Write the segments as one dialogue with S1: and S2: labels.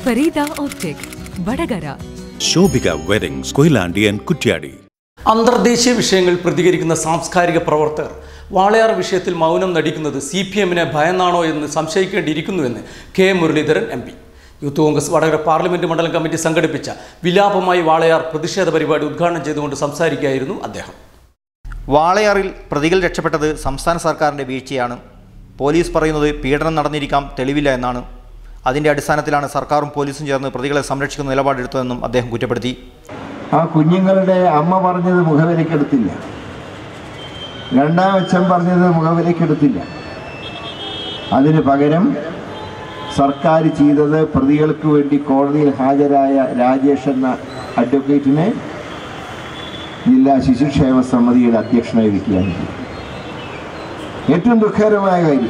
S1: Farida optic Vadakara
S2: Shobhika weddings Koyilandy and Kuttiady
S3: അന്തർദേശീയ വിഷയങ്ങളിൽ പ്രതികരിക്കുന്ന സാംസ്കാരിക പ്രവർത്തകർ വാളയാർ വിഷയത്തിൽ മൗനം നടിക്കുന്നത് സി പി എമ്മിനെ ഭയന്നാണോ എന്ന് സംശയിക്കേണ്ടിയിരിക്കുന്നുവെന്ന് K Muraleedharan M P youth Congress Vadakara parliament മണ്ഡലം കമ്മിറ്റി സംഘടിപ്പിച്ച വിലാപമായി വാളയാർ പ്രതിഷേധ പരിപാടി ഉദ്ഘാടനം ചെയ്തുകൊണ്ട് സംസാരിക്കുകയായിരുന്നു അദ്ദേഹം
S4: വാളയാറിൽ പ്രതികൾ രക്ഷപ്പെട്ടത് സംസ്ഥാന സർക്കാരിൻ്റെ വീഴ്ചയാണ് പോലീസ് പറയുന്നത് പീഡനം നടന്നിരിക്കാം തെളിവില്ല എന്നാണ് അതിൻ്റെ അടിസ്ഥാനത്തിലാണ് സർക്കാരും പോലീസും ചേർന്ന് പ്രതികളെ സംരക്ഷിക്കുന്ന നിലപാടെടുത്തതെന്നും അദ്ദേഹം കുറ്റപ്പെടുത്തി
S5: ആ കുഞ്ഞുങ്ങളുടെ അമ്മ പറഞ്ഞത് മുഖവിലക്കെടുത്തില്ല രണ്ടാം അച്ഛൻ പറഞ്ഞത് മുഖവിലക്കെടുത്തില്ല അതിന് പകരം സർക്കാർ ചെയ്തത് പ്രതികൾക്ക് വേണ്ടി കോടതിയിൽ ഹാജരായ രാജേഷ് എന്ന അഡ്വക്കേറ്റിനെ ജില്ലാ ശിശുക്ഷേമ സമിതിയുടെ അധ്യക്ഷനായി വയ്ക്കുകയാണ് ചെയ്തത്. ഏറ്റവും ദുഃഖകരമായ കാര്യം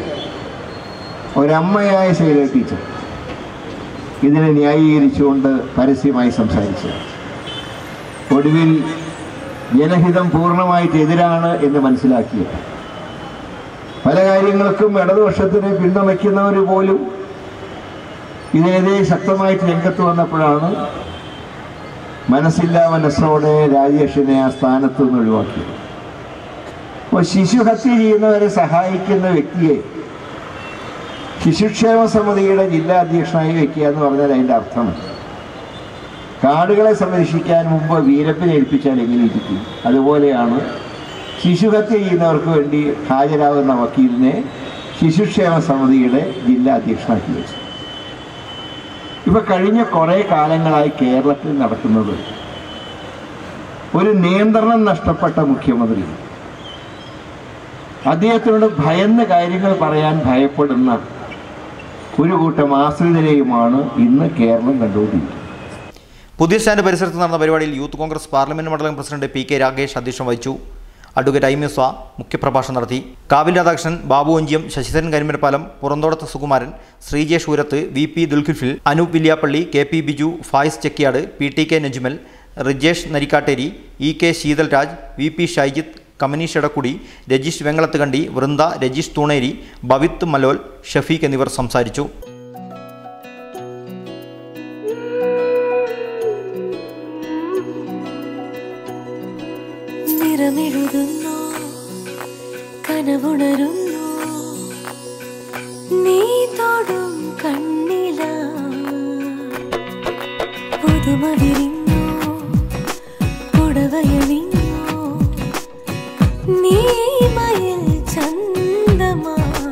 S5: ഒരമ്മയായ ശൈല ടീച്ചർ ഇതിനെ ന്യായീകരിച്ചുകൊണ്ട് പരസ്യമായി സംസാരിച്ചു ഒടുവിൽ ജനഹിതം പൂർണ്ണമായിട്ട് എതിരാണ് എന്ന് മനസ്സിലാക്കിയത് പല കാര്യങ്ങൾക്കും ഇടതുപക്ഷത്തിനെ പിന്തുണയ്ക്കുന്നവർ പോലും ഇതിനെതിരെ ശക്തമായിട്ട് രംഗത്ത് വന്നപ്പോഴാണ് മനസ്സില്ലാ മനസ്സോടെ രാജേഷിനെ ആ സ്ഥാനത്ത് നിന്ന് ഒഴിവാക്കിയത് അപ്പോൾ ശിശുഹത്യ ചെയ്യുന്നവരെ സഹായിക്കുന്ന വ്യക്തിയെ ശിശുക്ഷേമ സമിതിയുടെ ജില്ലാ അധ്യക്ഷനായി വെക്കുക എന്ന് പറഞ്ഞാൽ അതിൻ്റെ അർത്ഥം കാടുകളെ സംരക്ഷിക്കാൻ മുമ്പ് വീരപ്പനെ ഏൽപ്പിച്ചാൽ എങ്ങനെ ഇരിക്കും അതുപോലെയാണ് ശിശുഹത്യ ചെയ്യുന്നവർക്ക് വേണ്ടി ഹാജരാകുന്ന വക്കീലിനെ ശിശുക്ഷേമ സമിതിയുടെ ജില്ലാ അധ്യക്ഷനാക്കി വെച്ചു ഇപ്പൊ കഴിഞ്ഞ കുറേ കാലങ്ങളായി കേരളത്തിൽ നടക്കുന്നത് ഒരു നിയന്ത്രണം നഷ്ടപ്പെട്ട മുഖ്യമന്ത്രി അദ്ദേഹത്തിനോട് ഭയന്ന് കാര്യങ്ങൾ പറയാൻ ഭയപ്പെടുന്ന ഒരു കൂട്ടം ആശ്രിതരെയുമാണ് ഇന്ന് കേരളം കണ്ടുകൊണ്ടിരിക്കുന്നത്
S4: പുതിയ സ്റ്റാൻഡ് പരിസരത്ത് നടന്ന പരിപാടിയിൽ യൂത്ത് കോൺഗ്രസ് പാർലമെന്റ് മണ്ഡലം പ്രസിഡന്റ് പി കെ രാഗേഷ് അധ്യക്ഷം വഹിച്ചു അഡ്വക്കേറ്റ് ഐമ്യസ്വ മുഖ്യപ്രഭാഷണം നടത്തി Kavil Radhakrishnan Babu Onchiyam Sasidharan Karimarappalam Purathodath Sukumaran Sreejesh Oorath V P Dulkifil Anoop Villiappally K P Biju Faiz Chekkiad P T K Najmal Rijesh Narikkatteri E K Sheethal Raj V P Shaijith Kamanish Edakkudi Rajeesh Vengalathukandi Vrinda Rajeesh Thuneri Bhavith Malol Shafeeq എന്നിവർ സംസാരിച്ചു
S6: നിറമെഴുതുന്നു കനവുണരുന്നു നീ തൊടും കണ്ണില പുതുമ വിരിഞ്ഞു പുടവയണിഞ്ഞു നീ മയിൽ ചന്തമാ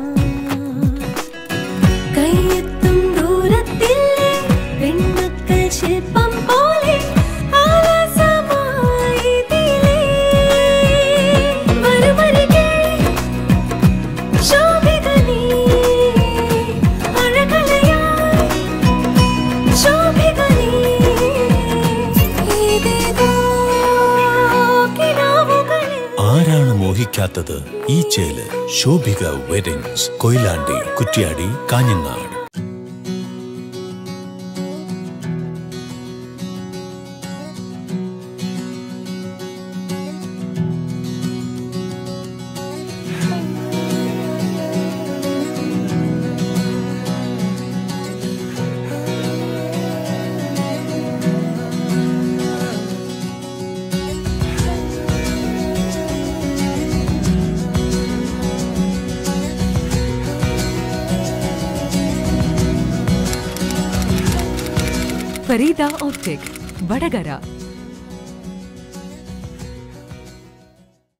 S6: കയ്യെത്തും ദൂരത്തിൽ പെൺമക്കൾ ശില്പം പോലെ ആലസമായി ഇതിലേ വരുമരികെ ശോഭിക നീ അഴകലയായി ശോഭിക നീ ഇതേതോ കിനാവുകളിൽ
S2: ആരാണ് മോഹിക്കാത്തത് ഈ ചേല് ശോഭിക വെഡിങ്സ് കൊയിലാണ്ടി കുറ്റ്യാടി കാഞ്ഞങ്ങാട്
S1: ഫരീദ ഓപ്റ്റിക് വടകര